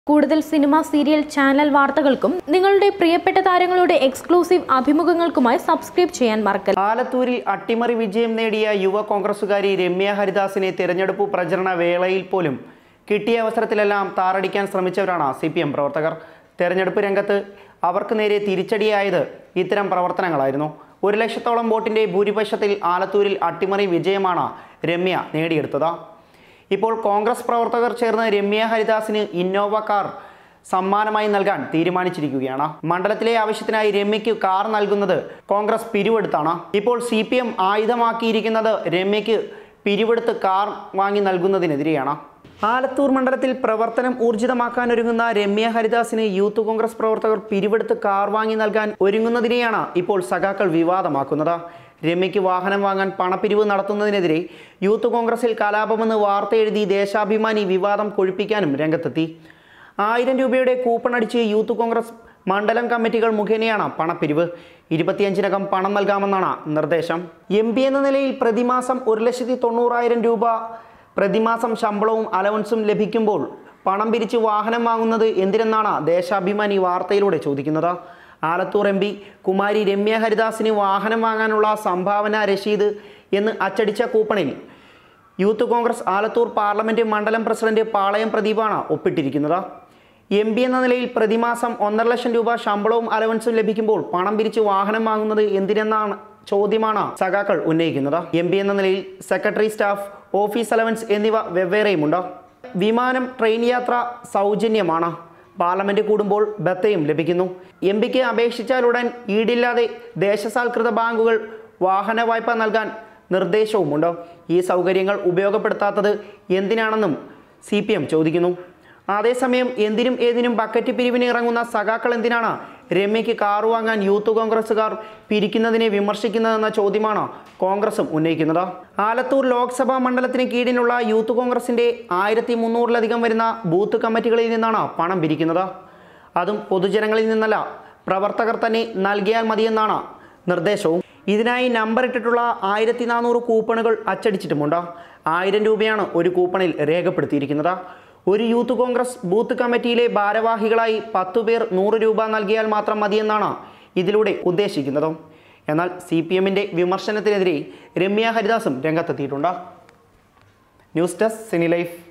കൂടുതൽ cinema serial channel വാർത്തകൾക്കും നിങ്ങളുടെ പ്രിയപ്പെട്ട താരങ്ങളുടെ എക്സ്ക്ലൂസീവ് അഭിമുഖങ്ങൾക്കുമായി സബ്സ്ക്രൈബ് ചെയ്യാൻ മറക്കരുത് ആലത്തൂരിൽ അട്ടിമറി വിജയം നേടിയ യുവ കോൺഗ്രസുകാരി രമ്യ ഹരിദാസിനെ തിരഞ്ഞെടുപ്പ് പ്രചരണ വേളയിൽ പോലും കിട്ടിയ അവസരത്തിലെല്ലാം താറടിക്കാൻ ശ്രമിച്ചവരാണ് സി പി എം പ്രവർത്തകർ തെരഞ്ഞെടുപ്പ് രംഗത്ത് അവർക്ക് നേരെ തിരിച്ചടിയായത് ഇത്തരം പ്രവർത്തനങ്ങളായിരുന്നു ഒരു ലക്ഷത്തോളം വോട്ടിൻ്റെ ഭൂരിപക്ഷത്തിൽ ആലത്തൂരിൽ അട്ടിമറി വിജയമാണ് രമ്യ നേടിയെടുത്തത് ഇപ്പോൾ കോൺഗ്രസ് പ്രവർത്തകർ ചേർന്ന് രമ്യ ഹരിദാസിന് ഇന്നോവ കാർ സമ്മാനമായി നൽകാൻ തീരുമാനിച്ചിരിക്കുകയാണ് മണ്ഡലത്തിലെ ആവശ്യത്തിനായി രമ്യയ്ക്ക് കാർ നൽകുന്നത് കോൺഗ്രസ് പിരിവെടുത്താണ് ഇപ്പോൾ സി പി എം ആയുധമാക്കിയിരിക്കുന്നത് രമ്യയ്ക്ക് പിരിവെടുത്ത് കാർ വാങ്ങി നൽകുന്നതിനെതിരെയാണ് ആലത്തൂർ മണ്ഡലത്തിൽ പ്രവർത്തനം ഊർജിതമാക്കാനൊരുങ്ങുന്ന രമ്യ ഹരിദാസിന് യൂത്ത് കോൺഗ്രസ് പ്രവർത്തകർ പിരിവെടുത്ത് കാർ വാങ്ങി നൽകാൻ ഒരുങ്ങുന്നതിനെയാണ് ഇപ്പോൾ സഖാക്കൾ വിവാദമാക്കുന്നത് രമ്യയ്ക്ക് വാഹനം വാങ്ങാൻ പണപ്പിരിവ് നടത്തുന്നതിനെതിരെ യൂത്ത് കോൺഗ്രസിൽ കലാപമെന്ന് വാർത്ത എഴുതി ദേശാഭിമാനി വിവാദം കൊഴിപ്പിക്കാനും രംഗത്തെത്തി ആയിരം രൂപയുടെ കൂപ്പൺ അടിച്ച് യൂത്ത് കോൺഗ്രസ് മണ്ഡലം കമ്മിറ്റികൾ മുഖേനയാണ് പണപ്പിരിവ് ഇരുപത്തിയഞ്ചിനകം പണം നൽകാമെന്നാണ് നിർദ്ദേശം എം പി എന്ന നിലയിൽ പ്രതിമാസം ഒരു ലക്ഷത്തി തൊണ്ണൂറായിരം രൂപ പ്രതിമാസം ശമ്പളവും അലവൻസും ലഭിക്കുമ്പോൾ പണം പിരിച്ച് വാഹനം വാങ്ങുന്നത് എന്തിനെന്നാണ് ദേശാഭിമാനി വാർത്തയിലൂടെ ചോദിക്കുന്നത് ആലത്തൂർ എം പി കുമാരി രമ്യ ഹരിദാസിന് വാഹനം വാങ്ങാനുള്ള സംഭാവന രശീദ് എന്ന് അച്ചടിച്ച കൂപ്പണിൽ യൂത്ത് കോൺഗ്രസ് ആലത്തൂർ പാർലമെന്റ് മണ്ഡലം പ്രസിഡന്റ് പാളയം പ്രദീപാണ് ഒപ്പിട്ടിരിക്കുന്നത് എം പി എന്ന നിലയിൽ പ്രതിമാസം ഒന്നര ലക്ഷം രൂപ ശമ്പളവും അലവൻസും ലഭിക്കുമ്പോൾ പണം പിരിച്ച് വാഹനം വാങ്ങുന്നത് എന്തിനെന്നാണ് ചോദ്യമാണ് സഖാക്കൾ ഉന്നയിക്കുന്നത് എം പി എന്ന നിലയിൽ സെക്രട്ടറി സ്റ്റാഫ് ഓഫീസ് അലവൻസ് എന്നിവ വെവ്വേറെയുമുണ്ട് വിമാനം ട്രെയിൻ യാത്ര സൗജന്യമാണ് പാർലമെന്റ് കൂടുമ്പോൾ ബത്തയും ലഭിക്കുന്നു എം പിക്ക് അപേക്ഷിച്ചാലുടൻ ഈടില്ലാതെ ദേശസാൽകൃത ബാങ്കുകൾ വാഹന വായ്പ നൽകാൻ നിർദ്ദേശവുമുണ്ട് ഈ സൗകര്യങ്ങൾ ഉപയോഗപ്പെടുത്താത്തത് എന്തിനാണെന്നും സി പി എം ചോദിക്കുന്നു അതേസമയം എന്തിനും ഏതിനും ബക്കറ്റ് പിരിവിന് ഇറങ്ങുന്ന സഖാക്കൾ എന്തിനാണ് രമ്യയ്ക്ക് കാർ വാങ്ങാൻ യൂത്ത് കോൺഗ്രസുകാർ പിരിക്കുന്നതിനെ വിമർശിക്കുന്നതെന്ന ചോദ്യമാണ് കോൺഗ്രസും ഉന്നയിക്കുന്നത് ആലത്തൂർ ലോക്സഭാ മണ്ഡലത്തിന് കീഴിലുള്ള യൂത്ത് കോൺഗ്രസിന്റെ ആയിരത്തി മുന്നൂറിലധികം വരുന്ന ബൂത്ത് കമ്മിറ്റികളിൽ നിന്നാണ് പണം പിരിക്കുന്നത് അതും പൊതുജനങ്ങളിൽ നിന്നല്ല പ്രവർത്തകർ തന്നെ നൽകിയാൽ മതിയെന്നാണ് നിർദ്ദേശവും ഇതിനായി നമ്പർ ഇട്ടിട്ടുള്ള ആയിരത്തി നാനൂറ് കൂപ്പണുകൾ അച്ചടിച്ചിട്ടുമുണ്ട് ആയിരം രൂപയാണ് ഒരു കൂപ്പണിൽ രേഖപ്പെടുത്തിയിരിക്കുന്നത് ഒരു യൂത്ത് കോൺഗ്രസ് ബൂത്ത് കമ്മിറ്റിയിലെ ഭാരവാഹികളായി പത്തു പേർ നൂറ് രൂപ നൽകിയാൽ മാത്രം മതിയെന്നാണ് ഇതിലൂടെ ഉദ്ദേശിക്കുന്നത് എന്നാൽ സി പി എമ്മിൻ്റെ വിമർശനത്തിനെതിരെ രമ്യ ഹരിദാസും രംഗത്തെത്തിയിട്ടുണ്ട് ന്യൂസ് ഡെസ്ക് സിനി ലൈഫ്